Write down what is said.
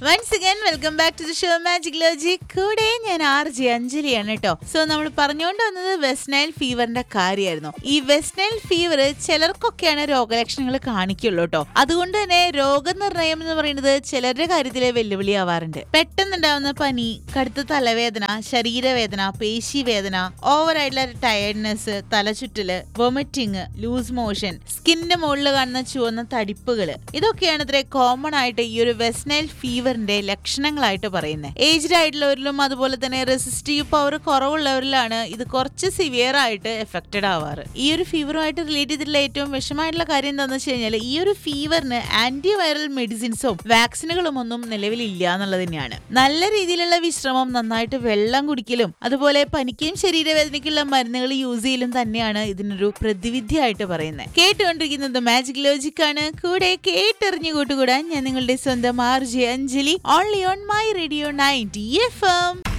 once again welcome back to the show magic ലോജി കൂടെ ഞാൻ ആർ ജെ അഞ്ജലിയാണ് കേട്ടോ സോ നമ്മൾ പറഞ്ഞുകൊണ്ട് വന്നത് വെസ്റ്റ് നൈൽ ഫീവറിന്റെ കാര്യമായിരുന്നു ഈ വെസ്റ്റ് നൈൽ ഫീവർ ചിലർക്കൊക്കെയാണ് രോഗലക്ഷണങ്ങൾ കാണിക്കുള്ളൂ കേട്ടോ അതുകൊണ്ട് തന്നെ രോഗനിർണയം എന്ന് പറയുന്നത് ചിലരുടെ കാര്യത്തിലെ വെല്ലുവിളിയാവാറുണ്ട് പെട്ടെന്നുണ്ടാവുന്ന പനി കടുത്ത തലവേദന ശരീരവേദന പേശിവേദന ഓവർ ആയിട്ടുള്ള ടയർഡ്നെസ് തലചുറ്റല് വൊമിറ്റിങ് ലൂസ് മോഷൻ സ്കിന്നിന്റെ മുകളിൽ കാണുന്ന ചുവന്ന തടിപ്പുകള് ഇതൊക്കെയാണ് ഇത്ര കോമൺ ആയിട്ട് ഈ ഒരു വെസ്നൈൽ ഫീവറിന്റെ ലക്ഷണങ്ങളായിട്ട് പറയുന്നത് ഏജ്ഡ് ആയിട്ടുള്ളവരിലും അതുപോലെ തന്നെ റെസിസ്റ്റീവ് പവർ കുറവുള്ളവരിലാണ് ഇത് കുറച്ച് സിവിയർ ആയിട്ട് എഫക്റ്റഡ് ആവാറ് ഈ ഒരു ഫീവറുമായിട്ട് റിലേറ്റ് ചെയ്തിട്ടുള്ള ഏറ്റവും വിഷമമായിട്ടുള്ള കാര്യം എന്താണെന്ന് വെച്ച് കഴിഞ്ഞാൽ ഈ ഒരു ഫീവറിന് ആന്റി വൈറൽ മെഡിസിൻസും വാക്സിനുകളും ഒന്നും നിലവിലില്ല എന്നുള്ളത് തന്നെയാണ് നല്ല രീതിയിലുള്ള വിശ്രമം നന്നായിട്ട് വെള്ളം കുടിക്കലും അതുപോലെ പനിക്കും ശരീരവേദനയ്ക്കുള്ള മരുന്നുകൾ യൂസ് ചെയ്യലും തന്നെയാണ് ഇതിനൊരു പ്രതിവിധിയായിട്ട് പറയുന്നത് കേട്ടുകൊണ്ടിരിക്കുന്നത് മാജിക് ലോജിക് ആണ് കൂടെ കേട്ടെറിഞ്ഞു കൂട്ടുകൂടാൻ ഞാൻ നിങ്ങളുടെ സ്വന്തം R J Anjali only on my radio ninety F M